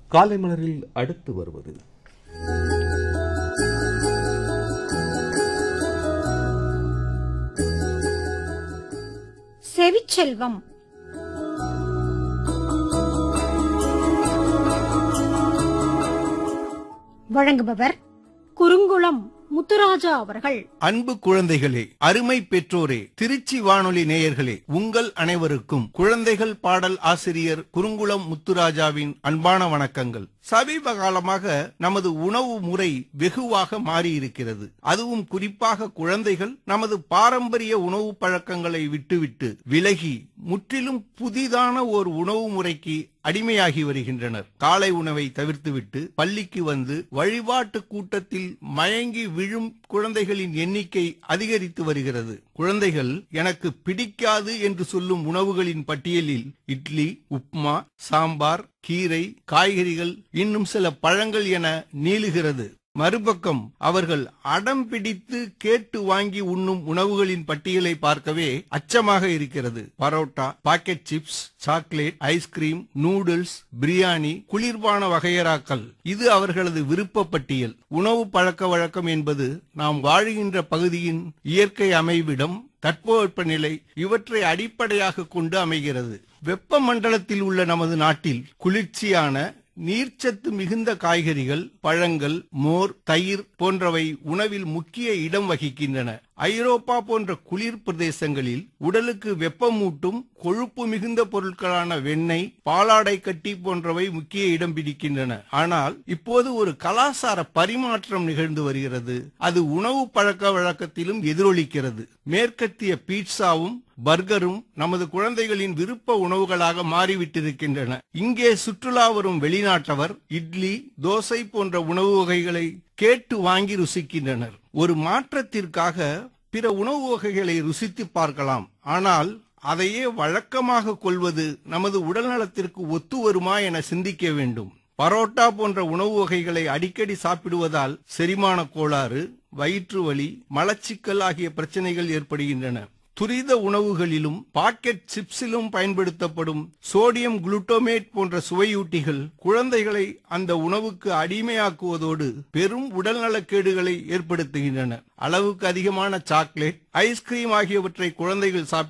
காலை மலரில் அடுத்து வருவது செவிச்செல்வம் வழங்குபவர் குறுங்குளம் முத்துராஜா அவர்கள் அன்பு குழந்தைகளே அருமை பெற்றோரே திருச்சி வானொலி நேயர்களே உங்கள் அனைவருக்கும் குழந்தைகள் பாடல் ஆசிரியர் குறுங்குளம் முத்துராஜாவின் அன்பான வணக்கங்கள் சமீப காலமாக நமது உணவு முறை வெகுவாக மாறியிருக்கிறது அதுவும் குறிப்பாக குழந்தைகள் நமது பாரம்பரிய உணவு பழக்கங்களை விட்டுவிட்டு விலகி முற்றிலும் புதிதான ஒரு உணவு முறைக்கு அடிமையாகி வருகின்றனர் காலை உணவை தவிர்த்துவிட்டு பள்ளிக்கு வந்து வழிபாட்டு கூட்டத்தில் மயங்கி விழும் குழந்தைகளின் எண்ணிக்கை அதிகரித்து வருகிறது குழந்தைகள் எனக்கு பிடிக்காது என்று சொல்லும் உணவுகளின் பட்டியலில் இட்லி உப்மா சாம்பார் கீரை காய்கறிகள் இன்னும் சில பழங்கள் என நீளுகிறது மறுபக்கம் அவர்கள் அடம் பிடித்து கேட்டு வாங்கி உண்ணும் உணவுகளின் பட்டியலை பார்க்கவே அச்சமாக இருக்கிறது parotta packet chips chocolate ice cream noodles biryani குளிர்பான வகையறாக்கள் இது அவர்களது விருப்ப பட்டியல் உணவு பழக்க வழக்கம் என்பது நாம் வாழுகின்ற பகுதியின் இயற்கை அமைவிடம் தட்பவெப்பநிலை இவற்றை அடிப்படையாக கொண்டு அமைகிறது வெப்ப மண்டலத்தில் உள்ள நமது நாட்டில் குளிர்ச்சியான நீர்ச்சத்து மிகுந்த காய்கறிகள் பழங்கள் மோர் தயிர் போன்றவை உணவில் முக்கிய இடம் வகிக்கின்றன ஐரோப்பா போன்ற குளிர் பிரதேசங்களில் உடலுக்கு வெப்பமூட்டும் கொழுப்பு மிகுந்த பொருட்களான வெண்ணெய் பாலாடை கட்டி போன்றவை முக்கிய இடம் பிடிக்கின்றன ஆனால் இப்போது ஒரு கலாசார பரிமாற்றம் நிகழ்ந்து வருகிறது அது உணவு பழக்க வழக்கத்திலும் எதிரொலிக்கிறது மேற்கத்திய பீட்சாவும் பர்கரும் நமது குழந்தைகளின் விருப்ப உணவுகளாக மாறிவிட்டிருக்கின்றன இங்கே சுற்றுலா வரும் வெளிநாட்டவர் இட்லி தோசை போன்ற உணவு வகைகளை கேட்டு வாங்கி ருசிக்கின்றனர் ஒரு மாற்றத்திற்காக பிற உணவு வகைகளை ருசித்து பார்க்கலாம் ஆனால் அதையே வழக்கமாக கொள்வது நமது உடல்நலத்திற்கு ஒத்து வருமா என சிந்திக்க வேண்டும் பரோட்டா போன்ற உணவு வகைகளை அடிக்கடி சாப்பிடுவதால் செரிமான கோளாறு வயிற்று வலி மலச்சிக்கல் ஆகிய பிரச்சனைகள் ஏற்படுகின்றன துரித உணவுகளிலும் பாக்கெட் சிப்ஸிலும் பயன்படுத்தப்படும் சோடியம் குளுட்டோமேட் போன்ற சுவையூட்டிகள் குழந்தைகளை அந்த உணவுக்கு அடிமையாக்குவதோடு பெரும் உடல்நலக்கேடுகளை ஏற்படுத்துகின்றன அளவுக்கு அதிகமான சாக்லேட் ஐஸ்கிரீம் ஆகியவற்றை குழந்தைகள் சாப்பிட்டு